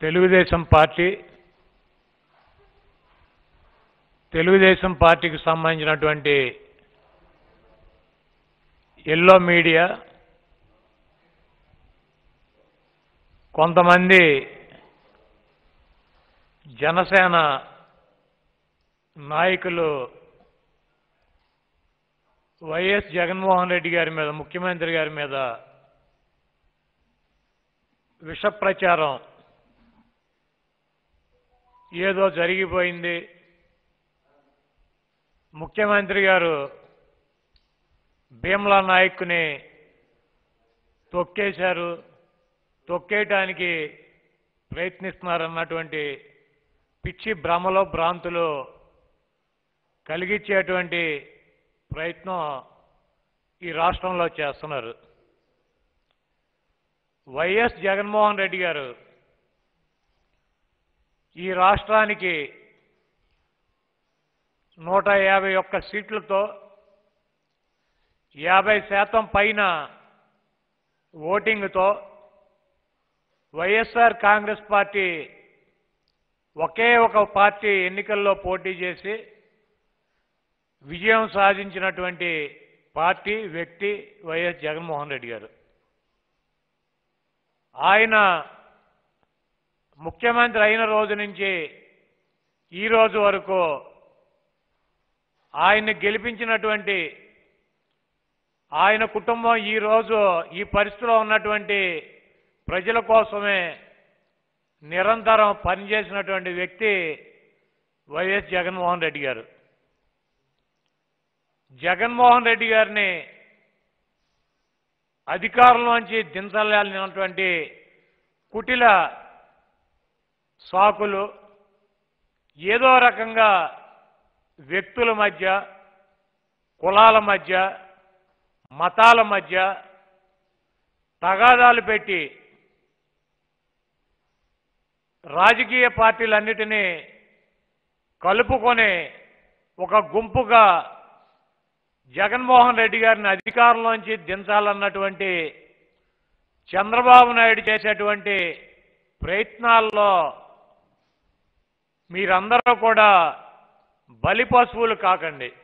Telugu Desam party Telugu Desam పార్టీకి సంబంధించినటువంటి yellow media కొంతమంది జనసేన నాయకులు వైఎస్ జగన్మోహన్ రెడ్డి గారి మీద ముఖ్యమంత్రి గారి మీద విష ప్రచారం ఏదో జరిగిపోయింది ముఖ్యమంత్రి గారు భీమ్లా నాయక్ని తొక్కేశారు తొక్కేయటానికి ప్రయత్నిస్తున్నారన్నటువంటి పిచ్చి భ్రమలో భ్రాంతులు కలిగించేటువంటి ప్రయత్నం ఈ రాష్ట్రంలో చేస్తున్నారు వైఎస్ జగన్మోహన్ రెడ్డి గారు ఈ రాష్ట్రానికి నూట యాభై ఒక్క సీట్లతో యాభై శాతం పైన ఓటింగ్తో వైఎస్ఆర్ కాంగ్రెస్ పార్టీ ఒకే ఒక పార్టీ ఎన్నికల్లో పోటీ చేసి విజయం సాధించినటువంటి పార్టీ వ్యక్తి వైఎస్ జగన్మోహన్ రెడ్డి గారు ఆయన ముఖ్యమంత్రి అయిన రోజు నుంచి ఈ రోజు వరకు ఆయన్ని గెలిపించినటువంటి ఆయన కుటుంబం ఈ రోజు ఈ పరిస్థితిలో ఉన్నటువంటి ప్రజల కోసమే నిరంతరం పనిచేసినటువంటి వ్యక్తి వైఎస్ జగన్మోహన్ రెడ్డి గారు జగన్మోహన్ రెడ్డి గారిని అధికారంలోంచి దించాలన్నటువంటి కుటిల సాకులు ఏదో రకంగా వ్యక్తుల మధ్య కులాల మధ్య మతాల మధ్య తగాదాలు పెట్టి రాజకీయ పార్టీలన్నిటినీ కలుపుకొని ఒక గుంపుగా జగన్మోహన్ రెడ్డి గారిని అధికారంలోంచి దించాలన్నటువంటి చంద్రబాబు నాయుడు చేసేటువంటి ప్రయత్నాల్లో మీరందరూ కూడా బలి పశువులు కాకండి